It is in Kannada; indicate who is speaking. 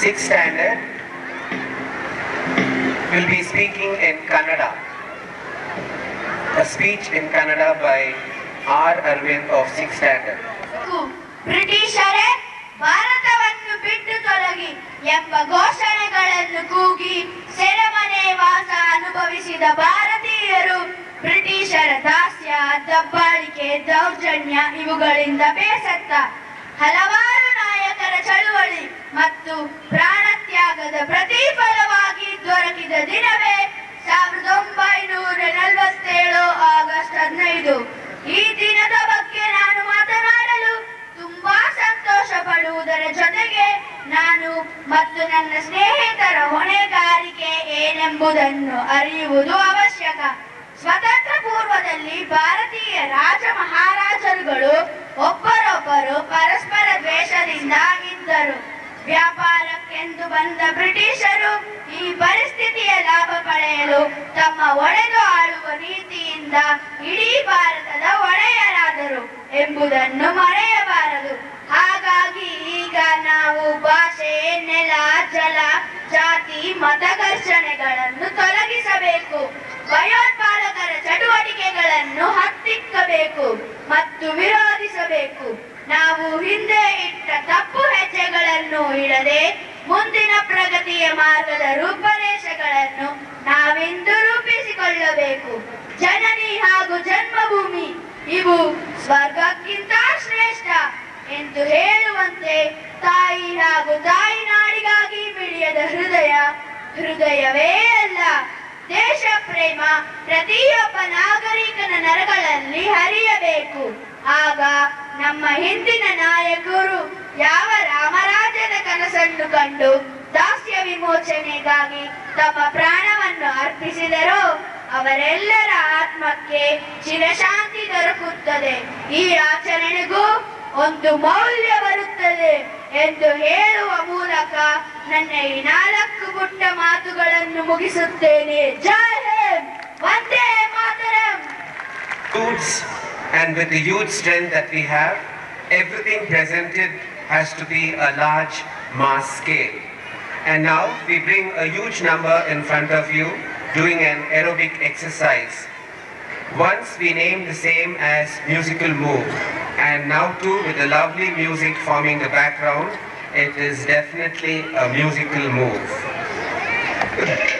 Speaker 1: sixth standard will be speaking in Kannada. A speech in Kannada by R. Arvind of sixth standard.
Speaker 2: ಬ್ರಿಟಿಷರೇ ಭಾರತವನ್ನು ಬಿಟ್ಟು ತೊಲಗಿ ಎಂಬ ಘೋಷಣೆಗಳನ್ನು ಕೂಗಿ ಸೆರೆಮನೆ ವಾಸ ಅನುಭವಿಸಿದ ಭಾರತೀಯರು ಬ್ರಿಟಿಷರ ದಾಸ್ಯ ದಬ್ಬಾಳಿಕೆ ದೌರ್ಜನ್ಯ ಇವುಗಳಿಂದ ಬೇಸತ್ತ ಹಲವಾರು ನಾಯಕರ ಚಳುವಳಿ ಮತ್ತು ಪ್ರಾಣತ್ಯಾಗದ ಪ್ರತಿಫಲವಾಗಿ ದೊರಕಿದ ದಿನವೇ ಸಾವಿರದ ಒಂಬೈನೂರ ನಲವತ್ತೇಳು ಆಗಸ್ಟ್ ಹದಿನೈದು ಈ ದಿನದ ಬಗ್ಗೆ ನಾನು ಮಾತನಾಡಲು ತುಂಬಾ ಸಂತೋಷ ಪಡುವುದರ ಜೊತೆಗೆ ನಾನು ಮತ್ತು ನನ್ನ ಸ್ನೇಹಿತರ ಹೊಣೆಗಾರಿಕೆ ಏನೆಂಬುದನ್ನು ಅರಿಯುವುದು ಅವಶ್ಯಕ ಸ್ವತಂತ್ರ ಪೂರ್ವದಲ್ಲಿ ಭಾರತೀಯ ರಾಜ ಮಹಾರಾಜರುಗಳು ಒಬ್ಬರೊಬ್ಬರು ಪರಸ್ಪರ ದ್ವೇಷದಿಂದ ಇದ್ದರು ವ್ಯಾಪಾರಕ್ಕೆಂದು ಬಂದ ಬ್ರಿಟಿಷರು ಈ ಪರಿಸ್ಥಿತಿಯ ಲಾಭ ಪಡೆಯಲು ತಮ್ಮ ಒಡೆದು ಆಳುವ ನೀತಿಯಿಂದ ಇಡೀ ಭಾರತದ ಒಡೆಯರಾದರು ಎಂಬುದನ್ನು ಮರೆಯಬಾರದು ಹಾಗಾಗಿ ಈಗ ನಾವು ಭಾಷೆ ನೆಲ ಜಲ ಜಾತಿ ಮತ ಘರ್ಷಣೆಗಳನ್ನು ತೊಲಗಿಸಬೇಕು ಭಯೋತ್ಪಾದಕರ ಚಟುವಟಿಕೆಗಳನ್ನು ಹತ್ತಿಕ್ಕಬೇಕು ಮತ್ತು ವಿರೋಧಿಸಬೇಕು ನಾವು ಹಿಂದೆ ಇಟ್ಟ ತಪ್ಪು ಹೆಜ್ಜೆಗಳನ್ನು ಇಡದೆ ಮುಂದಿನ ಪ್ರಗತಿಯ ಮಾರ್ಗದ ರೂಪರೇಷೆಗಳನ್ನು ನಾವಿಂದು ರೂಪಿಸಿಕೊಳ್ಳಬೇಕು ಜನನಿ ಹಾಗೂ ಜನ್ಮಭೂಮಿ ಇವು ಸ್ವರ್ಗಕ್ಕಿಂತ ಶ್ರೇಷ್ಠ ಎಂದು ಹೇಳುವಂತೆ ತಾಯಿ ಹಾಗೂ ತಾಯಿ ನಾಡಿಗಾಗಿ ಮಿಡಿಯದ ಹೃದಯ ಹೃದಯವೇ ಅಲ್ಲ ದೇಶ ಪ್ರೇಮ ಪ್ರತಿಯೊಬ್ಬ ನಾಗರಿಕನ ನರಗಳಲ್ಲಿ ಹರಿಯಬೇಕು ಆಗ ನಮ್ಮ ಹಿಂದಿನ ನಾಯಕರು ಯಾವ ರಾಮರಾಜ್ಯದ ಕನಸನ್ನು ಕಂಡು ದಾಸ್ಯ ವಿಮೋಚನೆಗಾಗಿ ತಮ್ಮ ಪ್ರಾಣವನ್ನು ಅರ್ಪಿಸಿದರೋ ಅವರೆಲ್ಲರ ಆತ್ಮಕ್ಕೆ ಚಿರಶಾಂತಿ ದೊರಕುತ್ತದೆ ಈ ಆಚರಣೆಗೂ ಒಂದು ಮೌಲ್ಯ ಬರುತ್ತದೆ ಎಂದು ಹೇಳುವ ಮೂಲಕ ನನ್ನ ಈ ನಾಲ್ಕು ಪುಟ್ಟ ಮಾತುಗಳನ್ನು ಮುಗಿಸುತ್ತೇನೆ ಜೈ ಹಿಂದ್ ವಂದೇ ಮಾತರಂ
Speaker 1: Youths, and with the youth strength that we have, everything presented has to be a large mass scale. And now we bring a huge number in front of you doing an aerobic exercise. Once we named the same as musical move, and now too with the lovely music forming the background, it is definitely a musical move.